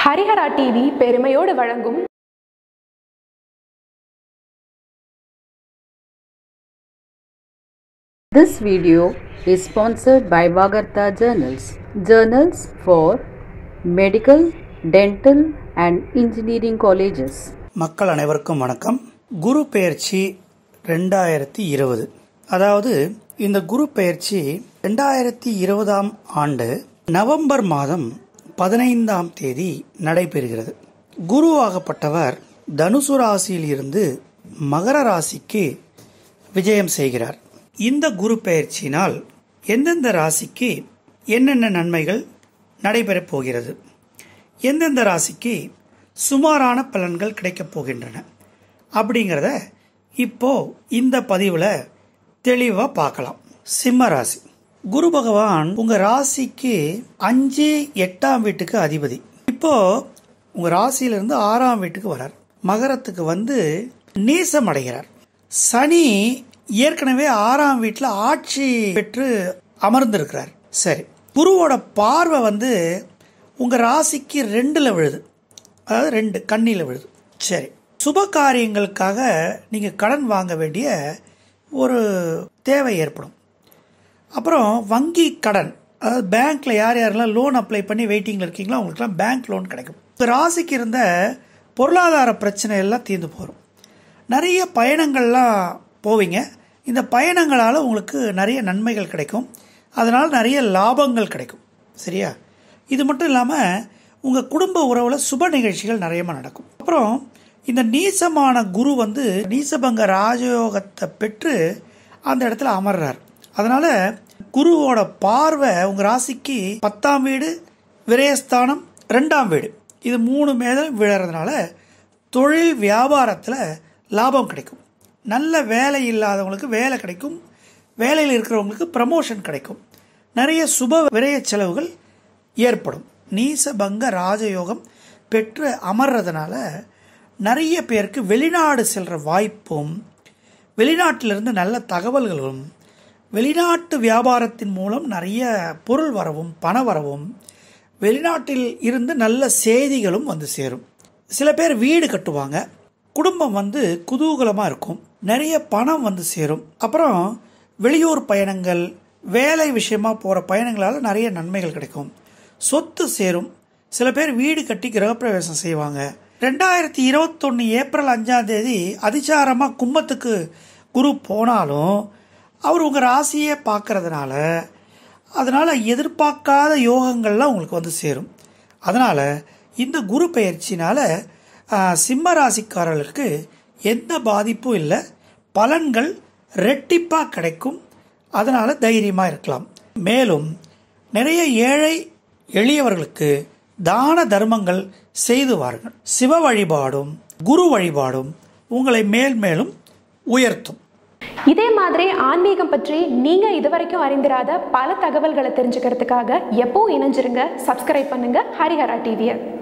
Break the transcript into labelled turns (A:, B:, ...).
A: Harihara TV பெருமையோடு வழங்கும்
B: This video is sponsored by Vagartha Journals, journals for medical, dental, and engineering colleges.
C: மக்கள் அனைவருக்கும் வணக்கம் குரு பெயர்ச்சி ரெண்டாயிரத்தி இருபது அதாவது இந்த குரு பெயர்ச்சி ரெண்டாயிரத்தி இருபதாம் ஆண்டு நவம்பர் மாதம் பதினைந்தாம் தேதி நடைபெறுகிறது குருவாகப்பட்டவர் தனுசு ராசியில் இருந்து மகர ராசிக்கு விஜயம் செய்கிறார் இந்த குரு பெயர்ச்சியினால் எந்தெந்த ராசிக்கு என்னென்ன நன்மைகள் நடைபெறப் போகிறது எந்தெந்த ராசிக்கு சுமாரான பலன்கள் கிடைக்கப் போகின்றன அப்படிங்கிறத இப்போ இந்த பதிவில் தெளிவாக பார்க்கலாம் சிம்ம ராசி குரு பகவான் உங்க ராசிக்கு அஞ்சு எட்டாம் வீட்டுக்கு அதிபதி இப்போ உங்க ராசியிலிருந்து ஆறாம் வீட்டுக்கு வரார் மகரத்துக்கு வந்து நீசம் அடைகிறார் சனி ஏற்கனவே ஆறாம் வீட்டில் ஆட்சி பெற்று அமர்ந்திருக்கிறார் சரி குருவோட பார்வை வந்து உங்க ராசிக்கு ரெண்டுல விழுது அதாவது ரெண்டு கண்ணியில் விழுது சரி சுப காரியங்களுக்காக நீங்க கடன் வாங்க வேண்டிய ஒரு தேவை ஏற்படும் அப்புறம் வங்கி கடன் அதாவது பேங்க்ல யார் யாரெல்லாம் லோன் அப்ளை பண்ணி வெயிட்டிங்ல இருக்கீங்களோ அவங்களுக்குலாம் பேங்க் லோன் கிடைக்கும் இந்த ராசிக்கு இருந்த பொருளாதார பிரச்சனை எல்லாம் தீர்ந்து போகும் நிறைய பயணங்கள்லாம் போவீங்க இந்த பயணங்களால் உங்களுக்கு நிறைய நன்மைகள் கிடைக்கும் அதனால் நிறைய லாபங்கள் கிடைக்கும் சரியா இது மட்டும் இல்லாமல் உங்கள் குடும்ப உறவில் சுப நிகழ்ச்சிகள் நிறையமா நடக்கும் அப்புறம் இந்த நீசமான குரு வந்து நீசபங்க ராஜயோகத்தை பெற்று அந்த இடத்துல அமர்றார் அதனால குருவோட பார்வை உங்கள் ராசிக்கு பத்தாம் வீடு விரயஸ்தானம் ரெண்டாம் வீடு இது மூணு மேல விழறதுனால தொழில் வியாபாரத்தில் லாபம் கிடைக்கும் நல்ல வேலை இல்லாதவங்களுக்கு வேலை கிடைக்கும் வேலையில் இருக்கிறவங்களுக்கு ப்ரமோஷன் கிடைக்கும் நிறைய சுப விரய செலவுகள் ஏற்படும் நீசபங்க ராஜயோகம் பெற்று அமர்றதுனால நிறைய பேருக்கு வெளிநாடு செல்ற வாய்ப்பும் வெளிநாட்டிலிருந்து நல்ல தகவல்களும் வெளிநாட்டு வியாபாரத்தின் மூலம் நிறைய பொருள் வரவும் பண வரவும் வெளிநாட்டில் இருந்து நல்ல செய்திகளும் வந்து சேரும் சில பேர் வீடு கட்டுவாங்க குடும்பம் வந்து குதூகலமாக இருக்கும் நிறைய பணம் வந்து சேரும் அப்புறம் வெளியூர் பயணங்கள் வேலை விஷயமா போகிற பயணங்களால் நிறைய நன்மைகள் கிடைக்கும் சொத்து சேரும் சில பேர் வீடு கட்டி கிரகப்பிரவேசம் செய்வாங்க ரெண்டாயிரத்தி இருபத்தொன்று ஏப்ரல் அஞ்சாம் தேதி அதிசாரமாக கும்பத்துக்கு குரு போனாலும் அவர் உங்கள் ராசியே பார்க்கறதுனால அதனால் எதிர்பார்க்காத யோகங்கள்லாம் உங்களுக்கு வந்து சேரும் அதனால் இந்த குரு பயிற்சினால ஆஹ், சிம்ம ராசிக்காரர்களுக்கு எந்த பாதிப்பும் இல்லை பலன்கள் ரெட்டிப்பாக கிடைக்கும் அதனால் தைரியமாக இருக்கலாம் மேலும் நிறைய ஏழை எளியவர்களுக்கு தான தர்மங்கள் செய்து வாருங்கள் சிவ வழிபாடும் குரு வழிபாடும் உங்களை மேல் மேலும் உயர்த்தும்
A: இதே மாதிரி ஆன்மீகம் பற்றி நீங்க இதுவரைக்கும் அறிந்திராத பல தகவல்களை தெரிஞ்சுக்கிறதுக்காக எப்பவும் இணைஞ்சிருங்க சப்ஸ்கிரைப் பண்ணுங்க ஹரிஹரா டிவியை